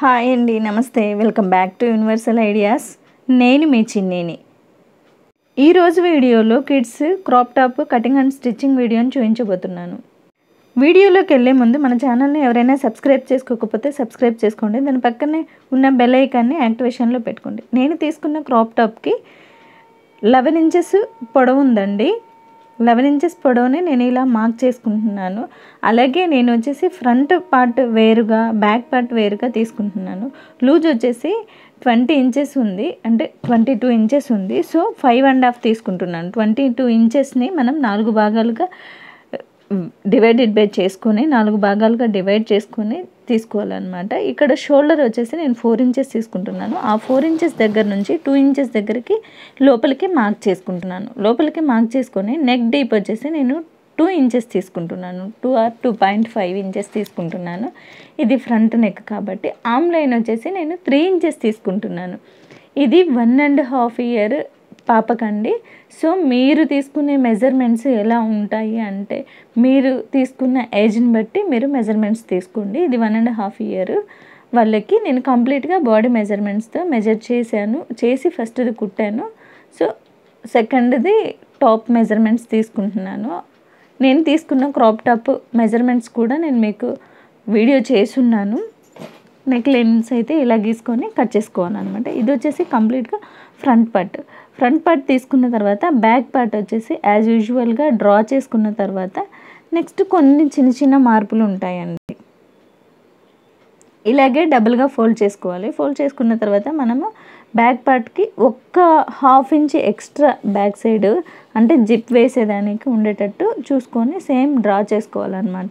hi అండి నమస్తే welcome back to universal ideas నేను మీ చిన్నిని ఈరోజు వీడియోలో kids crop top cutting and stitching వీడియోని చూపించబోతున్నాను వీడియోలోకి వెళ్ళే ముందు మన ఛానల్ని ఎవరైనా సబ్స్క్రైబ్ చేసుకోకపోతే సబ్స్క్రైబ్ చేసుకోండి దాని పక్కనే ఉన్న బెల్ ఐకాన్ని యాక్టివేషన్లో పెట్టుకోండి నేను తీసుకున్న క్రాప్ టాప్కి లెవెన్ ఇంచెస్ పొడవు ఉందండి లెవెన్ ఇంచెస్ పొడవుని నేను ఇలా మార్క్ చేసుకుంటున్నాను అలాగే నేను వచ్చేసి ఫ్రంట్ పార్ట్ వేరుగా బ్యాక్ పార్ట్ వేరుగా తీసుకుంటున్నాను లూజ్ వచ్చేసి ట్వంటీ ఇంచెస్ ఉంది అంటే ట్వంటీ టూ ఇంచెస్ ఉంది సో ఫైవ్ అండ్ హాఫ్ తీసుకుంటున్నాను ట్వంటీ టూ ఇంచెస్ని మనం నాలుగు భాగాలుగా డివైడెడ్ బై చేసుకొని నాలుగు భాగాలుగా డివైడ్ చేసుకొని తీసుకోవాలన్నమాట ఇక్కడ షోల్డర్ వచ్చేసి నేను ఫోర్ ఇంచెస్ తీసుకుంటున్నాను ఆ ఫోర్ ఇంచెస్ దగ్గర నుంచి టూ ఇంచెస్ దగ్గరికి లోపలికి మార్క్ చేసుకుంటున్నాను లోపలికి మార్క్ చేసుకొని నెక్ డీప్ వచ్చేసి నేను టూ ఇంచెస్ తీసుకుంటున్నాను two or two point five inches తీసుకుంటున్నాను ఇది ఫ్రంట్ నెక్ కాబట్టి ఆమ్ లైన్ వచ్చేసి నేను త్రీ ఇంచెస్ తీసుకుంటున్నాను ఇది వన్ అండ్ హాఫ్ ఇయర్ పాపకండి సో మీరు తీసుకునే మెజర్మెంట్స్ ఎలా ఉంటాయి అంటే మీరు తీసుకున్న ఏజ్ని బట్టి మీరు మెజర్మెంట్స్ తీసుకోండి ఇది వన్ అండ్ హాఫ్ ఇయర్ వాళ్ళకి నేను కంప్లీట్గా బాడీ మెజర్మెంట్స్తో మెజర్ చేశాను చేసి ఫస్ట్ది కుట్టాను సో సెకండ్ది టాప్ మెజర్మెంట్స్ తీసుకుంటున్నాను నేను తీసుకున్న క్రాప్ టాప్ మెజర్మెంట్స్ కూడా నేను మీకు వీడియో చేసున్నాను నెక్ లెన్స్ అయితే ఇలా గీసుకొని కట్ చేసుకోవాలన్నమాట ఇది వచ్చేసి కంప్లీట్గా ఫ్రంట్ పార్ట్ ఫ్రంట్ పార్ట్ తీసుకున్న తర్వాత బ్యాక్ పార్ట్ వచ్చేసి యాజ్ యూజువల్గా డ్రా చేసుకున్న తర్వాత నెక్స్ట్ కొన్ని చిన్న చిన్న మార్పులు ఉంటాయండి ఇలాగే డబుల్గా ఫోల్డ్ చేసుకోవాలి ఫోల్డ్ చేసుకున్న తర్వాత మనము బ్యాక్ పార్ట్కి ఒక్క half inch extra back side అంటే జిప్ వేసేదానికి ఉండేటట్టు చూసుకొని సేమ్ డ్రా చేసుకోవాలన్నమాట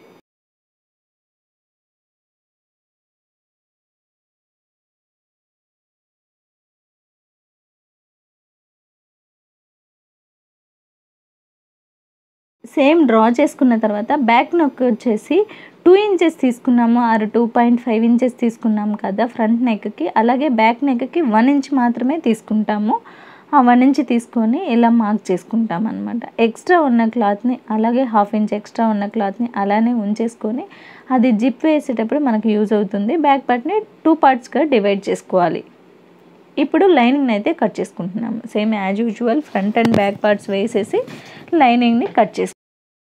సేమ్ డ్రా చేసుకున్న తర్వాత బ్యాక్ నెక్ వచ్చేసి టూ ఇంచెస్ తీసుకున్నాము ఆరు టూ పాయింట్ ఫైవ్ ఇంచెస్ తీసుకున్నాము కదా ఫ్రంట్ నెక్కి అలాగే బ్యాక్ నెక్కి వన్ ఇంచ్ మాత్రమే తీసుకుంటాము ఆ వన్ ఇంచ్ తీసుకొని ఇలా మార్క్ చేసుకుంటాం అనమాట ఎక్స్ట్రా ఉన్న క్లాత్ని అలాగే హాఫ్ ఇంచ్ ఎక్స్ట్రా ఉన్న క్లాత్ని అలానే ఉంచేసుకొని అది జిప్ వేసేటప్పుడు మనకు యూజ్ అవుతుంది బ్యాక్ పార్ట్ని టూ పార్ట్స్గా డివైడ్ చేసుకోవాలి ఇప్పుడు లైనింగ్ అయితే కట్ చేసుకుంటున్నాము same as usual front and back parts వేసేసి లైనింగ్ని కట్ చేసు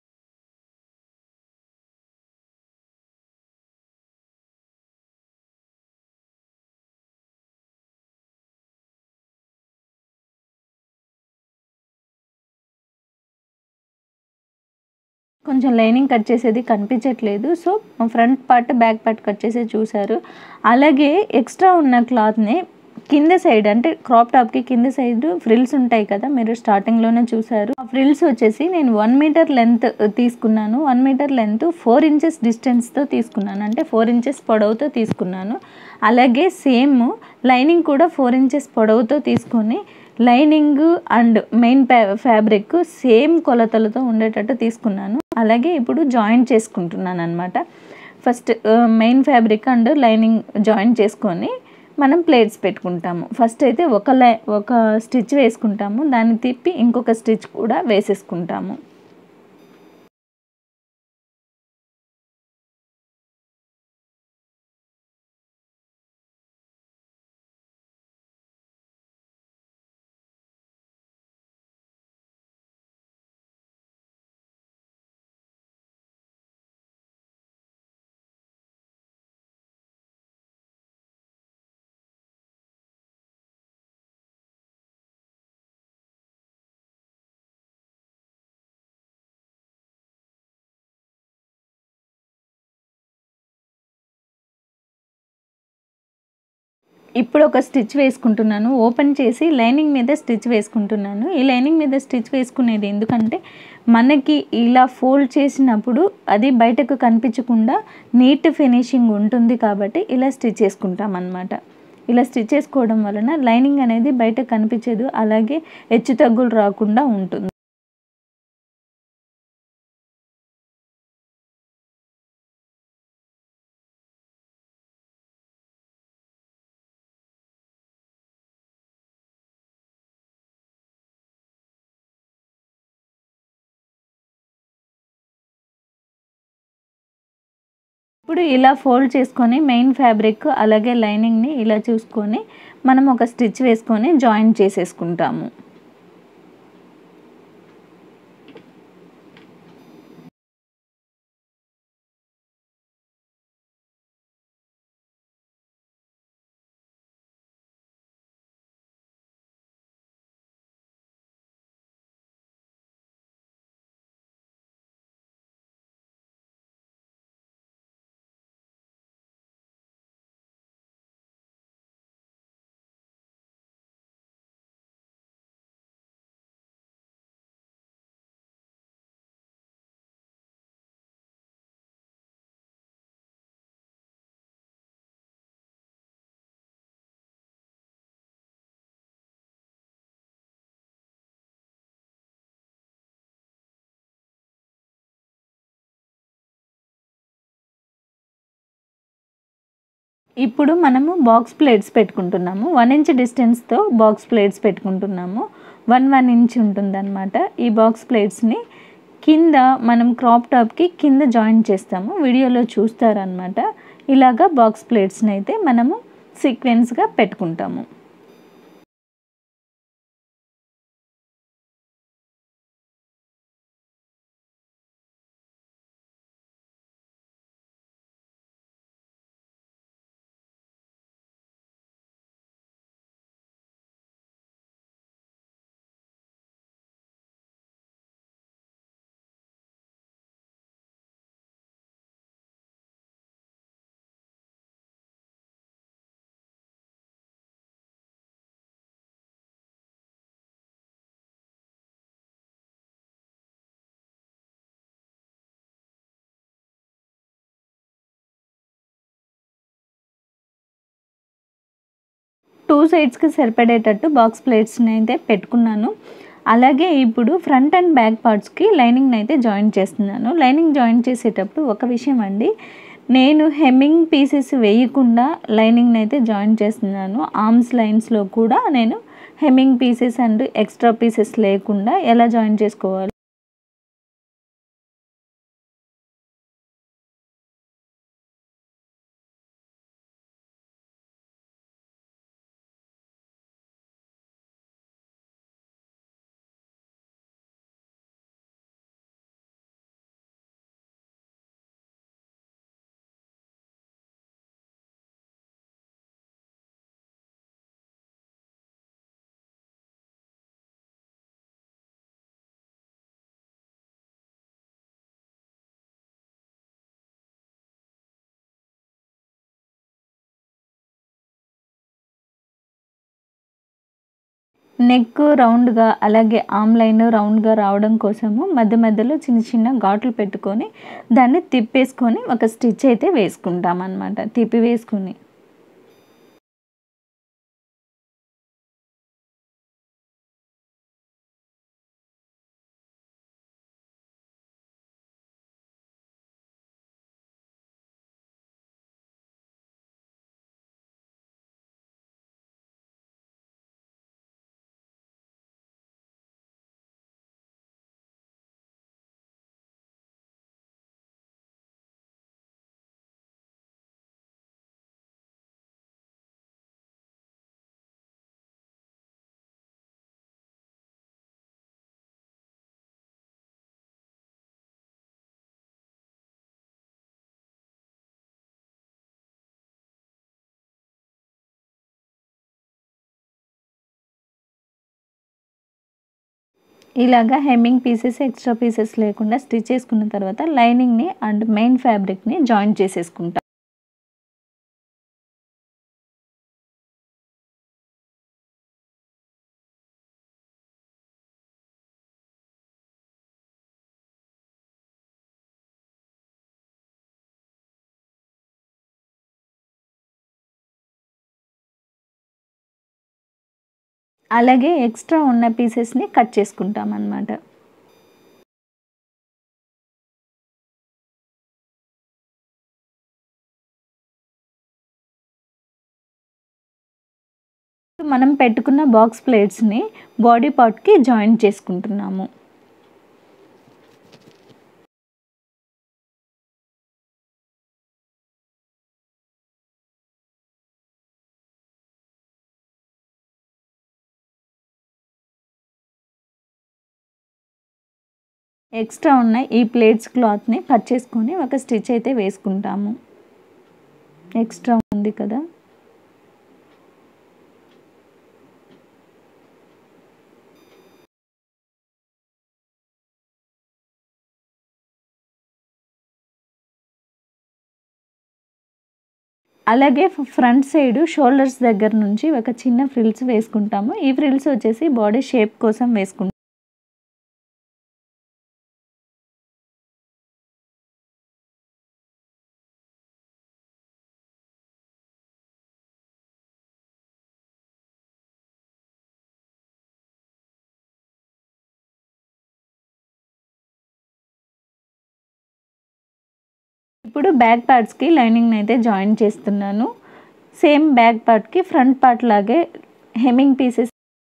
కొంచెం లైనింగ్ కట్ చేసేది కనిపించట్లేదు so front part back part cut చేసి చూసారు అలాగే ఎక్స్ట్రా ఉన్న క్లాత్ని కింద సైడ్ అంటే క్రాప్ టాప్కి కింద సైడ్ ఫ్రిల్స్ ఉంటాయి కదా మీరు స్టార్టింగ్లోనే చూసారు ఆ ఫ్రిల్స్ వచ్చేసి నేను వన్ మీటర్ లెంత్ తీసుకున్నాను one metre length four inches డిస్టెన్స్తో తీసుకున్నాను అంటే ఫోర్ ఇంచెస్ పొడవుతో తీసుకున్నాను అలాగే సేమ్ లైనింగ్ కూడా ఫోర్ ఇంచెస్ పొడవుతో తీసుకొని lining and main fabric same కొలతలతో ఉండేటట్టు తీసుకున్నాను అలాగే ఇప్పుడు జాయింట్ చేసుకుంటున్నాను అనమాట first main fabric and lining joint చేసుకొని మనం ప్లేట్స్ పెట్టుకుంటాము ఫస్ట్ అయితే ఒక లై ఒక స్టిచ్ వేసుకుంటాము దాన్ని తిప్పి ఇంకొక స్టిచ్ కూడా వేసేసుకుంటాము ఇప్పుడు ఒక స్టిచ్ వేసుకుంటున్నాను ఓపెన్ చేసి లైనింగ్ మీద స్టిచ్ వేసుకుంటున్నాను ఈ లైనింగ్ మీద స్టిచ్ వేసుకునేది ఎందుకంటే మనకి ఇలా ఫోల్డ్ చేసినప్పుడు అది బయటకు కనిపించకుండా నీట్ ఫినిషింగ్ ఉంటుంది కాబట్టి ఇలా స్టిచ్ చేసుకుంటాం అనమాట ఇలా స్టిచ్ చేసుకోవడం వలన లైనింగ్ అనేది బయట కనిపించదు అలాగే హెచ్చు తగ్గులు రాకుండా ఉంటుంది ఇప్పుడు ఇలా ఫోల్డ్ చేసుకొని మెయిన్ ఫ్యాబ్రిక్ అలాగే లైనింగ్ని ఇలా చూసుకొని మనం ఒక స్టిచ్ వేసుకొని జాయిన్ చేసేసుకుంటాము ఇప్పుడు మనము బాక్స్ ప్లేట్స్ పెట్టుకుంటున్నాము వన్ ఇంచ్ డిస్టెన్స్తో బాక్స్ ప్లేట్స్ పెట్టుకుంటున్నాము వన్ వన్ ఇంచ్ ఉంటుందన్నమాట ఈ బాక్స్ ప్లేట్స్ని కింద మనం క్రాప్ టాప్కి కింద జాయిన్ చేస్తాము వీడియోలో చూస్తారనమాట ఇలాగా బాక్స్ ప్లేట్స్ని అయితే మనము సీక్వెన్స్గా పెట్టుకుంటాము టూ సైడ్స్కి సరిపడేటట్టు బాక్స్ ప్లేట్స్ని అయితే పెట్టుకున్నాను అలాగే ఇప్పుడు ఫ్రంట్ అండ్ బ్యాక్ పార్ట్స్కి లైనింగ్ని అయితే జాయిన్ చేస్తున్నాను లైనింగ్ జాయిన్ చేసేటప్పుడు ఒక విషయం అండి నేను హెమ్మింగ్ పీసెస్ వేయకుండా లైనింగ్ని అయితే జాయిన్ చేస్తున్నాను ఆర్మ్స్ లైన్స్లో కూడా నేను hemming pieces and extra pieces లేకుండా ఎలా జాయిన్ చేసుకోవాలి నెక్ రౌండ్గా అలాగే ఆమ్ లైన్ రౌండ్గా రావడం కోసము మధ్య మధ్యలో చిన్న చిన్న ఘాట్లు పెట్టుకొని దాన్ని తిప్పేసుకొని ఒక స్టిచ్ అయితే వేసుకుంటాం అనమాట తిప్పి వేసుకుని ఇలాగా హెమ్మింగ్ పీసెస్ ఎక్స్ట్రా పీసెస్ లేకుండా స్టిచ్ చేసుకున్న తర్వాత లైనింగ్ని అండ్ మెయిన్ ఫ్యాబ్రిక్ని జాయిన్ చేసేసుకుంటాం అలాగే ఎక్స్ట్రా ఉన్న పీసెస్ని కట్ చేసుకుంటాం అన్నమాట మనం పెట్టుకున్న బాక్స్ ప్లేట్స్ని బాడీ పార్ట్కి జాయిన్ చేసుకుంటున్నాము ఎక్స్ట్రా ఉన్న ఈ ప్లేట్స్ క్లాత్ని కట్ చేసుకొని ఒక స్టిచ్ అయితే వేసుకుంటాము ఎక్స్ట్రా ఉంది కదా అలాగే ఫ్రంట్ సైడ్ షోల్డర్స్ దగ్గర నుంచి ఒక చిన్న ఫ్రిల్స్ వేసుకుంటాము ఈ ఫ్రిల్స్ వచ్చేసి బాడీ షేప్ కోసం వేసుకుంటాం ఇప్పుడు బ్యాక్ పార్ట్స్కి లైనింగ్ అయితే జాయిన్ చేస్తున్నాను సేమ్ బ్యాక్ పార్ట్కి ఫ్రంట్ పార్ట్ లాగే హెమ్మింగ్ పీసెస్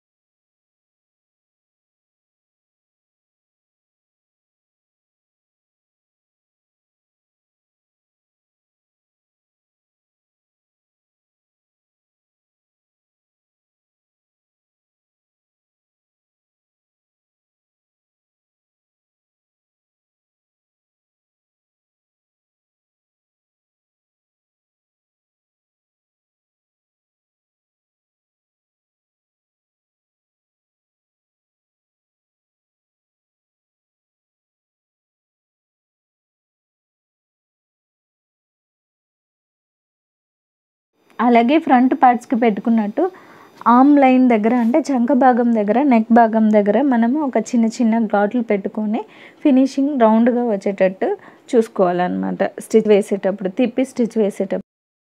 అలాగే ఫ్రంట్ పార్ట్స్కి పెట్టుకున్నట్టు ఆమ్ లైన్ దగ్గర అంటే చంక భాగం దగ్గర నెక్ భాగం దగ్గర మనము ఒక చిన్న చిన్న ఘాట్లు పెట్టుకొని ఫినిషింగ్ రౌండ్గా వచ్చేటట్టు చూసుకోవాలన్నమాట స్టిచ్ వేసేటప్పుడు తిప్పి స్టిచ్ వేసేటప్పుడు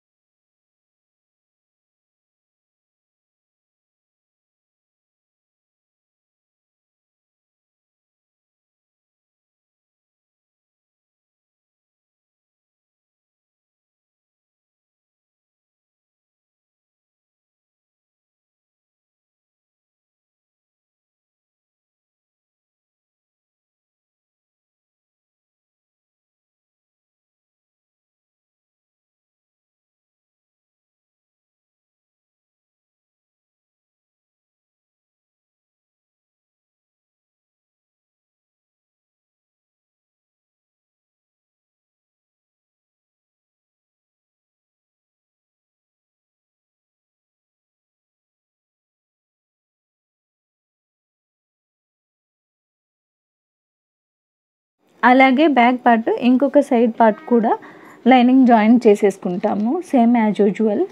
అలాగే బ్యాక్ పార్ట్ ఇంకొక సైడ్ పార్ట్ కూడా లైనింగ్ జాయిన్ చేసేసుకుంటాము సేమ్ యాజ్ యూజువల్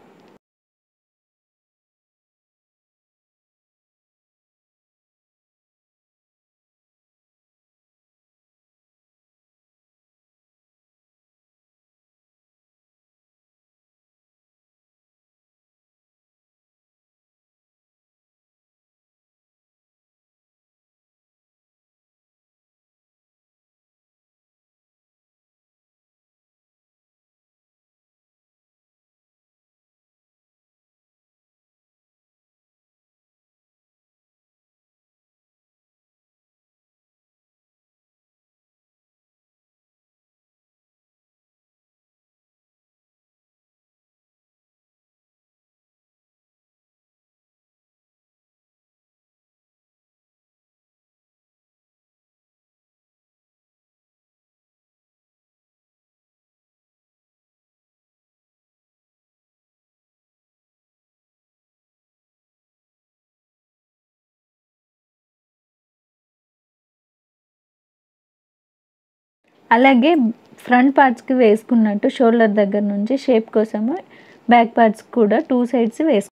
అలాగే ఫ్రంట్ పార్ట్స్కి వేసుకున్నట్టు షోల్డర్ దగ్గర నుంచి షేప్ కోసము బ్యాక్ పార్ట్స్ కూడా టూ సైడ్స్ వేసు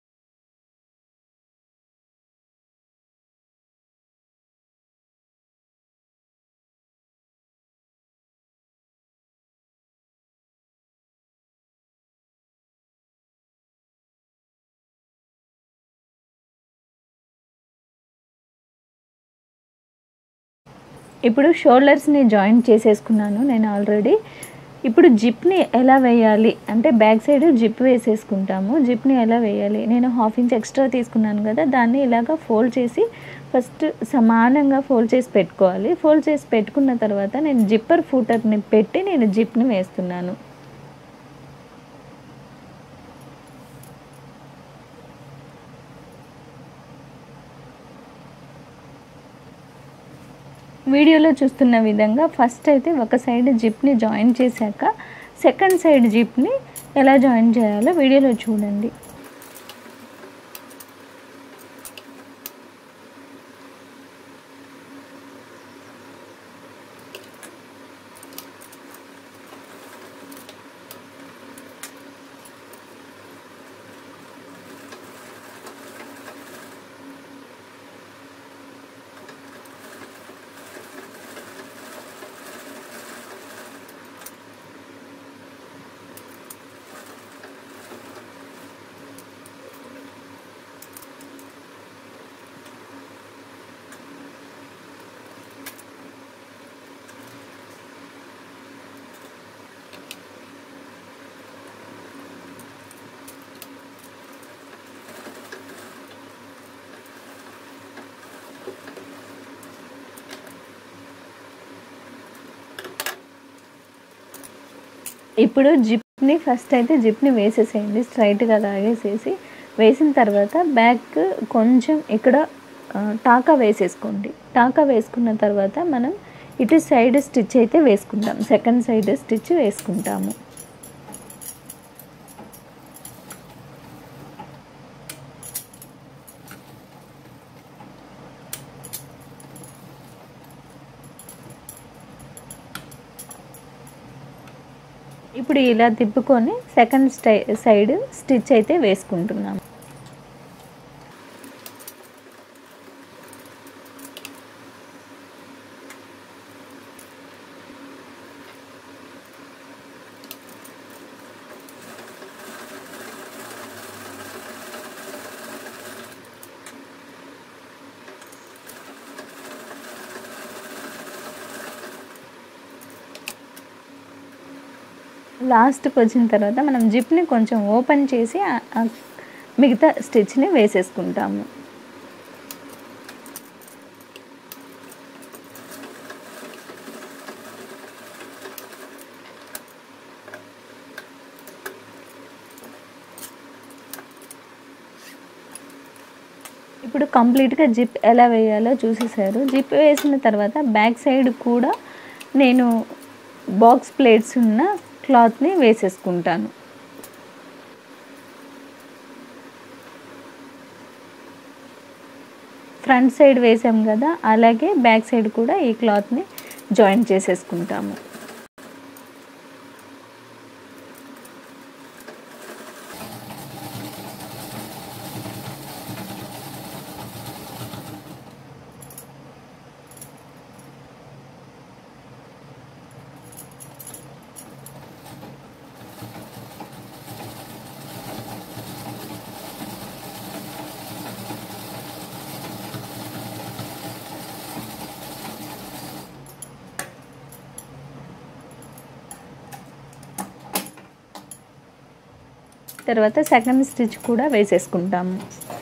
ఇప్పుడు షోల్డర్స్ని జాయిన్ చేసేసుకున్నాను నేను ఆల్రెడీ ఇప్పుడు జిప్ని ఎలా వేయాలి అంటే బ్యాక్ సైడ్ జిప్ వేసేసుకుంటాము జిప్ని ఎలా వేయాలి నేను హాఫ్ ఇంచ్ ఎక్స్ట్రా తీసుకున్నాను కదా దాన్ని ఇలాగ ఫోల్డ్ చేసి ఫస్ట్ సమానంగా ఫోల్డ్ చేసి పెట్టుకోవాలి ఫోల్డ్ చేసి పెట్టుకున్న తర్వాత నేను జిప్పర్ ఫూటర్ని పెట్టి నేను జిప్ని వేస్తున్నాను వీడియోలో చూస్తున్న విధంగా ఫస్ట్ అయితే ఒక సైడ్ జిప్ని జాయిన్ చేశాక సెకండ్ సైడ్ జిప్ని ఎలా జాయిన్ చేయాలో వీడియోలో చూడండి ఇప్పుడు జిప్ని ఫస్ట్ అయితే జిప్ని వేసేసేయండి స్ట్రైట్గా లాగేసేసి వేసిన తర్వాత బ్యాక్ కొంచెం ఇక్కడ ఆ, టాకా వేసేసుకోండి టాకా వేసుకున్న తర్వాత మనం ఇటు సైడ్ స్టిచ్ అయితే వేసుకుంటాం సెకండ్ సైడ్ స్టిచ్ వేసుకుంటాము ఇప్పుడు ఇలా తిప్పుకొని సెకండ్ స్టై సైడ్ స్టిచ్ అయితే వేసుకుంటున్నాం లాస్ట్కి వచ్చిన తర్వాత మనం జిప్ని కొంచెం ఓపెన్ చేసి ఆ- ఆ మిగతా స్టిచ్ని వేసేసుకుంటాము ఇప్పుడు కంప్లీట్గా జిప్ ఎలా వేయాలో చూసేసారు జిప్ వేసిన తర్వాత బ్యాక్ సైడ్ కూడా నేను బాక్స్ ప్లేట్స్ ఉన్న క్లాత్ని వేసేసుకుంటాను ఫ్రంట్ సైడ్ వేసాం కదా అలాగే బ్యాక్ సైడ్ కూడా ఈ క్లాత్ని జాయిన్ చేసేసుకుంటాము తర్వాత సెకండ్ స్టిచ్ కూడా వేసేసుకుంటాము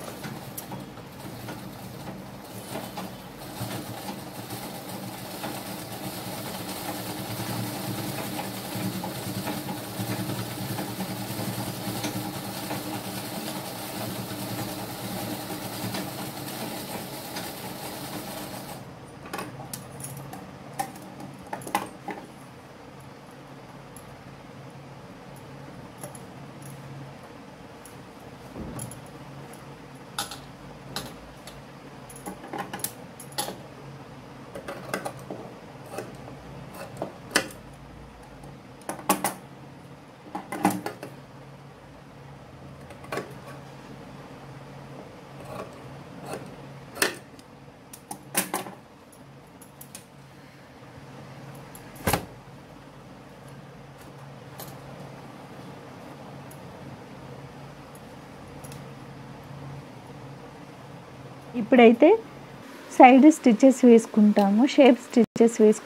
ఇప్పుడైతే సైడ్ స్టిచెస్ వేసుకుంటాము షేప్ స్టిచెస్ వేసు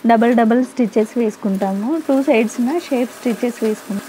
డబల్ డబల్ స్టిచెస్ వేసుకుంటాము టూ సైడ్స్న షేప్ స్టిచెస్ వేసుకుంటాం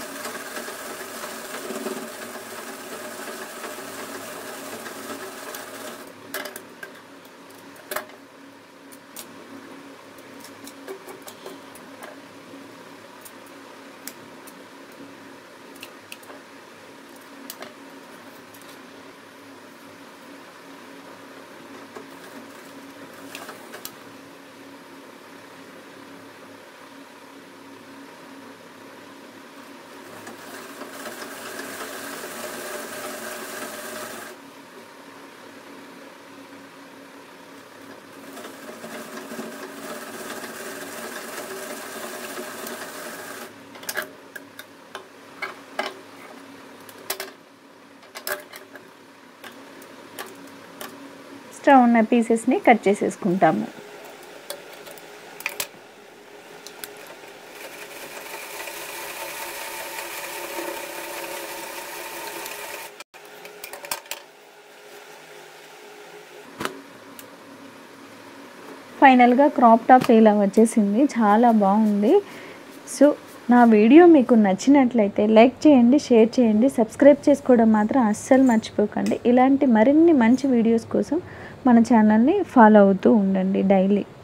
ఎక్స్ట్రా ఉన్న పీసెస్ని కట్ చేసేసుకుంటాము ఫైనల్గా క్రాప్ టాప్ ఇలా వచ్చేసింది చాలా బాగుంది సో నా వీడియో మీకు నచ్చినట్లయితే లైక్ చేయండి షేర్ చేయండి సబ్స్క్రైబ్ చేసుకోవడం మాత్రం అస్సలు మర్చిపోకండి ఇలాంటి మరిన్ని మంచి వీడియోస్ కోసం మన ఛానల్ని ఫాలో అవుతూ ఉండండి డైలీ